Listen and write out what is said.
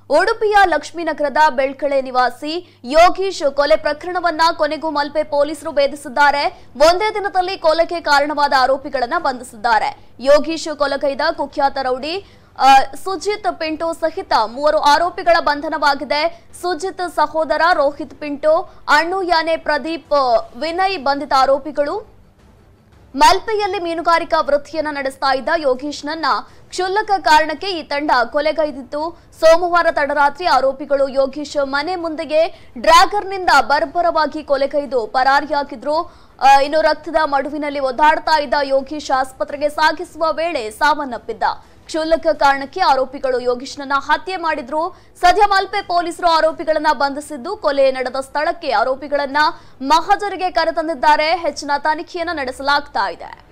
ಉಡುಪಿಯ ಲಕ್ಷ್ಮೀನಗರದ ಬೆಳ್ಕಳೆ ನಿವಾಸಿ ಯೋಗೀಶ್ ಕೊಲೆ ಪ್ರಕರಣವನ್ನ ಕೊನೆಗೂ ಮಲ್ಪೆ ಪೊಲೀಸರು ಭೇದಿಸಿದ್ದಾರೆ ಒಂದೇ ದಿನದಲ್ಲಿ ಕೊಲೆಗೆ ಕಾರಣವಾದ ಆರೋಪಿಗಳನ್ನ ಬಂಧಿಸಿದ್ದಾರೆ ಯೋಗೀಶ್ ಕೊಲೆಗೈದ ಕುಖ್ಯಾತ ರೌಡಿ ಆ, ಸುಜಿತ್ ಪಿಂಟು ಸಹಿತ ಮೂವರು ಆರೋಪಿಗಳ ಬಂಧನವಾಗಿದೆ ಸುಜಿತ್ ಸಹೋದರ ರೋಹಿತ್ ಪಿಂಟು ಅಣ್ಣು ಯಾನೆ ಪ್ರದೀಪ್ ವಿನಯ್ ಬಂಧಿತ ಆರೋಪಿಗಳು ಮಲ್ಪೆಯಲ್ಲಿ ಮೀನುಗಾರಿಕಾ ವೃತ್ತಿಯನ್ನ ನಡೆಸ್ತಾ ಇದ್ದ ಯೋಗೀಶ್ನನ್ನ ಕ್ಷುಲ್ಲಕ ಕಾರಣಕ್ಕೆ ಈ ತಂಡ ಕೊಲೆಗೈದಿತ್ತು ಸೋಮವಾರ ತಡರಾತ್ರಿ ಆರೋಪಿಗಳು ಯೋಗೀಶ್ ಮನೆ ಮುಂದೆಗೆ ಡ್ರ್ಯಾಗರ್ನಿಂದ ಬರ್ಬರವಾಗಿ ಕೊಲೆಗೈದು ಪರಾರಿಯಾಗಿದ್ರು ಆ, ಇನ್ನು ರಕ್ತದ ಮಡುವಿನಲ್ಲಿ ಒದ್ದಾಡ್ತಾ ಇದ್ದ ಯೋಗೀಶ್ ಆಸ್ಪತ್ರೆಗೆ ಸಾಗಿಸುವ ವೇಳೆ ಸಾವನ್ನಪ್ಪಿದ್ದ ಕ್ಷುಲ್ಲಕ ಕಾರಣಕ್ಕೆ ಆರೋಪಿಗಳು ಯೋಗೀಶ್ನನ್ನ ಹತ್ಯೆ ಮಾಡಿದ್ರು ಸದ್ಯ ಮಲ್ಪೆ ಪೊಲೀಸರು ಆರೋಪಿಗಳನ್ನ ಬಂಧಿಸಿದ್ದು ಕೊಲೆ ನಡೆದ ಸ್ಥಳಕ್ಕೆ ಆರೋಪಿಗಳನ್ನ ಮಹಜರಿಗೆ ಕರೆತಂದಿದ್ದಾರೆ ಹೆಚ್ಚಿನ ತನಿಖೆಯನ್ನ ನಡೆಸಲಾಗ್ತಾ ಇದೆ